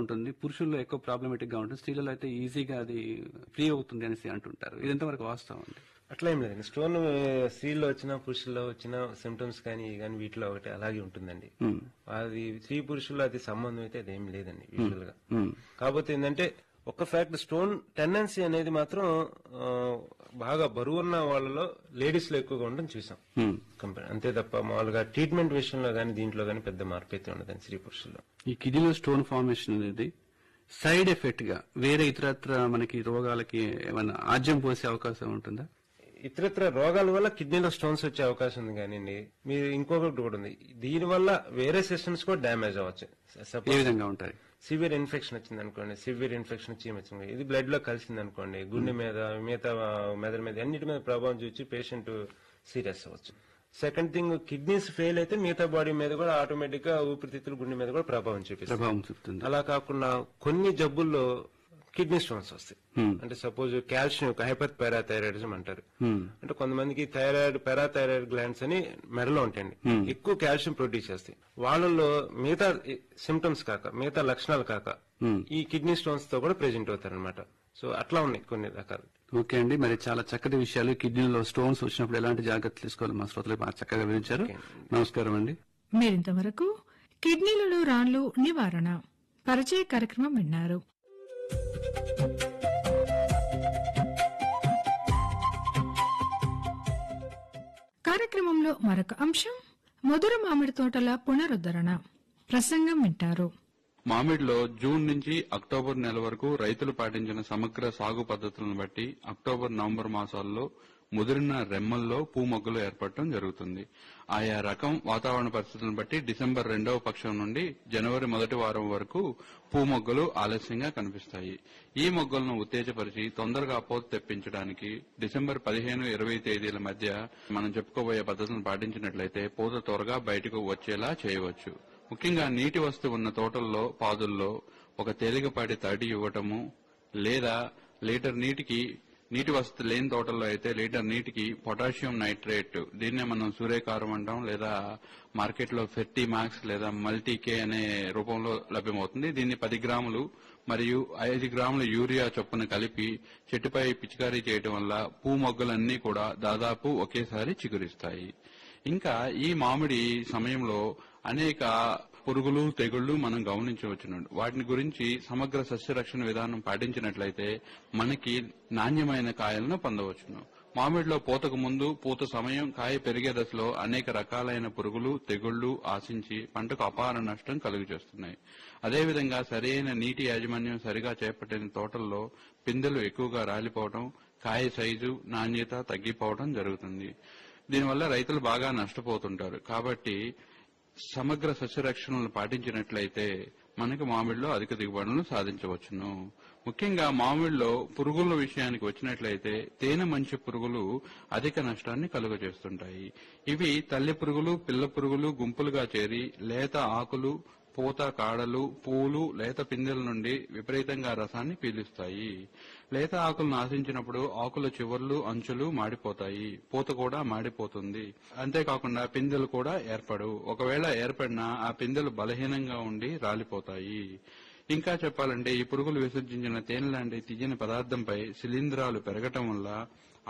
ఉంటుంది పురుషుల్లో ఎక్కువ ప్రాబ్లమేటిక్ గా ఉంటుంది స్త్రీలలో అయితే ఈజీగా అది ఫ్రీ అవుతుంది అనేసి అంటుంటారు ఇది ఎంతవరకు వాస్తవం అండి అట్లా ఏం లేదండి స్టోన్ స్త్రీలో వచ్చిన పురుషుల్లో వచ్చిన సిమ్టమ్స్ కానీ కానీ వీటిలో ఒకటి అలాగే ఉంటుందండి మ్మ్. అది స్త్రీ పురుషుల్లో అది సంబంధం అయితే అదేం లేదండి యూజువల్ గా మ్మ్. కాకపోతే ఏంటంటే ఒక ఫ్యాక్ట్ స్టోన్ టెండెన్సీ అనేది మాత్రం ఆ, బాగా బరువున్న వాళ్ళలో లేడీస్ లో ఎక్కువగా ఉండడం చూసాం మ్మ్. కంపేర్ అంతే తప్ప మామూలుగా ట్రీట్మెంట్ విషయంలో కానీ దీంట్లో కానీ పెద్ద మార్పు అయితే ఉండదండి స్త్రీ పురుషుల్లో ఈ కిడ్నీలో స్టోన్ ఫార్మేషన్ అనేది సైడ్ ఎఫెక్ట్ గా వేరే ఇతరత్ర మనకి రోగాలకి ఏమైనా ఆజ్యం పోసే అవకాశం ఉంటుందా ఇతరత్ర రోగాల వల్ల కిడ్నీలో స్టోన్స్ వచ్చే అవకాశం ఉంది కానీ మీరు ఇంకొకటి కూడా ఉంది దీని వల్ల వేరే సిస్టమ్స్ కూడా డ్యామేజ్ అవ్వచ్చు ఏ సపోజ్ విధంగా ఉంటాయి సివియర్ ఇన్ఫెక్షన్ వచ్చింది అనుకోండి సివియర్ ఇన్ఫెక్షన్ వచ్చి వచ్చింది ఇది బ్లడ్ లో కలిసింది అనుకోండి గుండె మీద మిగతా మెదడు మీద అన్నిటి మీద ప్రభావం చూసి పేషెంట్ సీరియస్ అవ్వచ్చు సెకండ్ థింగ్ కిడ్నీస్ ఫెయిల్ అయితే మిగతా బాడీ మీద కూడా ఆటోమేటిక్ గా ఊపిరితిత్తులు గుండె మీద కూడా ప్రభావం చూపిస్తుంది ప్రభావం చూపుతుంది అలా కాకుండా కొన్ని జబ్బుల్లో కిడ్నీ స్టోన్స్ వస్తాయి Hmm. అంటే సపోజ్ కాల్షియం హైపర్ పారాథైరాయిడిజం అంటారు Hmm. అంటే కొంతమందికి థైరాయిడ్ పారాథైరాయిడ్ గ్లాండ్స్ అని మెడలో ఉంటాయండి ఎక్కువ కాల్షియం ప్రొడ్యూస్ చేస్తాయి వాళ్ళలో మిగతా సిమ్టమ్స్ కాక మిగతా లక్షణాలు కాక Hmm. ఈ కిడ్నీ స్టోన్స్ తో కూడా ప్రెజెంట్ అవుతారు అనమాట సో అట్లా ఉన్నాయి కొన్ని రకాలు ఓకే అండి మరి చాలా చక్కటి విషయాలు కిడ్నీలో స్టోన్స్ వచ్చినప్పుడు ఎలాంటి జాగ్రత్తలు తీసుకోవాలి మా శ్రోతలు బాగా చక్కగా వివరించారు నమస్కారం అండి మీరింతవరకు కిడ్నీలలో రాళ్లు నివారణ పరిచయ కార్యక్రమం విన్నారు కార్యక్రమంలో మరొక అంశం మధుర మామిడి తోటల పునరుద్ధరణ ప్రసంగం వింటారు మామిడిలో జూన్ నుంచి అక్టోబర్ నెల వరకు రైతులు పాటించిన సమగ్ర సాగు పద్ధతులను బట్టి అక్టోబర్ నవంబర్ మాసాల్లో ముదిరిన రెమ్మల్లో పూ మొగ్గలు ఏర్పడటం జరుగుతుంది ఆయా రకం వాతావరణ పరిస్థితులను బట్టి డిసెంబర్ రెండవ పక్షం నుండి జనవరి మొదటి వారం వరకు పూ మొగ్గలు ఆలస్యంగా కనిపిస్తాయి ఈ మొగ్గలను ఉత్తేజపరిచి తొందరగా పోత తెప్పించడానికి డిసెంబర్ పదిహేను ఇరవై తేదీల మధ్య మనం చెప్పుకోబోయే పద్ధతులను పాటించినట్లయితే పూత త్వరగా బయటకు వచ్చేలా చేయవచ్చు ముఖ్యంగా నీటి వస్తువు ఉన్న తోటల్లో పాదుల్లో ఒక తేలికపాటి తడి ఇవ్వటము లేదా లీటర్ నీటికి నీటి వసతి లేని తోటల్లో అయితే లీటర్ నీటికి పొటాషియం నైట్రేట్ దీన్నే మనం సూర్యకారం అంటాం లేదా మార్కెట్లో ఫెర్టీ మాక్స్ లేదా మల్టీ కే అనే రూపంలో లభ్యమవుతుంది దీన్ని పది గ్రాములు మరియు ఐదు గ్రాముల యూరియా చొప్పున కలిపి చెట్టుపై పిచికారీ చేయడం వల్ల పూ మొగ్గలన్నీ కూడా దాదాపు ఒకేసారి చిగురిస్తాయి ఇంకా ఈ మామిడి సమయంలో అనేక పురుగులు తెగుళ్లు మనం గమనించవచ్చును వాటిని గురించి సమగ్ర సస్యరక్షణ విధానం పాటించినట్లయితే మనకి నాణ్యమైన కాయలను పొందవచ్చును మామిడిలో పూతకు ముందు పూత సమయం కాయ పెరిగే దశలో అనేక రకాలైన పురుగులు తెగుళ్లు ఆశించి పంటకు అపార నష్టం కలుగు చేస్తున్నాయి అదేవిధంగా సరైన నీటి యాజమాన్యం సరిగా చేపట్టిన తోటల్లో పిందెలు ఎక్కువగా రాలిపోవడం కాయ సైజు నాణ్యత తగ్గిపోవడం జరుగుతుంది దీనివల్ల రైతులు బాగా నష్టపోతుంటారు కాబట్టి సమగ్ర సస్యరక్షణలను పాటించినట్లయితే మనకి మామిడిలో అధిక దిగుబడులను సాధించవచ్చును ముఖ్యంగా మామిడిలో పురుగుల విషయానికి వచ్చినట్లయితే తేనె మంచి పురుగులు అధిక నష్టాన్ని కలుగజేస్తుంటాయి ఇవి తల్లి పురుగులు పిల్ల పురుగులు గుంపులుగా చేరి లేత ఆకులు పూత కాడలు పూలు లేత పిందెల నుండి విపరీతంగా రసాన్ని పీలుస్తాయి లేత ఆకులను ఆశించినప్పుడు ఆకుల చివర్లు అంచులు మాడిపోతాయి పూత కూడా మాడిపోతుంది అంతేకాకుండా పిందెలు కూడా ఏర్పడవు ఒకవేళ ఏర్పడినా ఆ పిందెలు బలహీనంగా ఉండి రాలిపోతాయి ఇంకా చెప్పాలంటే ఈ పురుగులు విసర్జించిన తేనె లాంటి తీయని పదార్థంపై శిలీంధ్రాలు పెరగటం వల్ల